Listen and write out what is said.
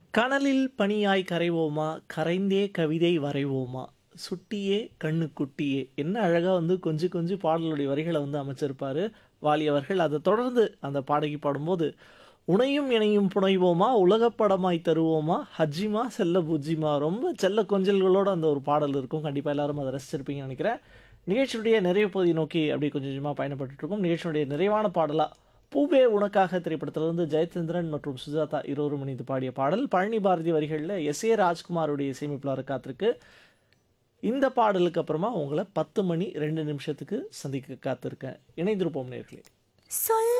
கனலில் பனியாய் கரைவோமா கரைந்தே கவிதை வரைவோமா சுட்டியே கண்ணுக்குட்டியே என்ன அழகாக வந்து கொஞ்சம் கொஞ்சம் பாடலுடைய வரிகளை வந்து அமைச்சிருப்பாரு வாலி அவர்கள் அதை தொடர்ந்து அந்த பாடகி பாடும்போது உனையும் இணையும் புனைவோமா உலகப்படமாய் தருவோமா ஹஜ்ஜிமா செல்ல புஜ்ஜிமா ரொம்ப செல்ல கொஞ்சல்களோட அந்த ஒரு பாடல் இருக்கும் கண்டிப்பாக எல்லாரும் அதை ரசிச்சிருப்பீங்கன்னு நினைக்கிறேன் நிகழ்ச்சியுடைய நிறைவு பகுதி நோக்கி அப்படியே கொஞ்சம் கொஞ்சமாக பயணப்பட்டு இருக்கோம் நிகழ்ச்சியுடைய நிறைவான பாடலாக பூவே உனக்காக திரைப்படத்திலிருந்து ஜெயச்சந்திரன் மற்றும் சுஜாதா இருவரும் இணைந்து பாடிய பாடல் பழனி பாரதி வரிகளில் எஸ் ஏ ராஜ்குமாருடைய இசையமைப்பில் காத்திருக்கு இந்த பாடலுக்கு அப்புறமா உங்களை பத்து மணி ரெண்டு நிமிஷத்துக்கு சந்திக்க காத்திருக்கேன் இணைந்திருப்போம் நேர்களே சொல்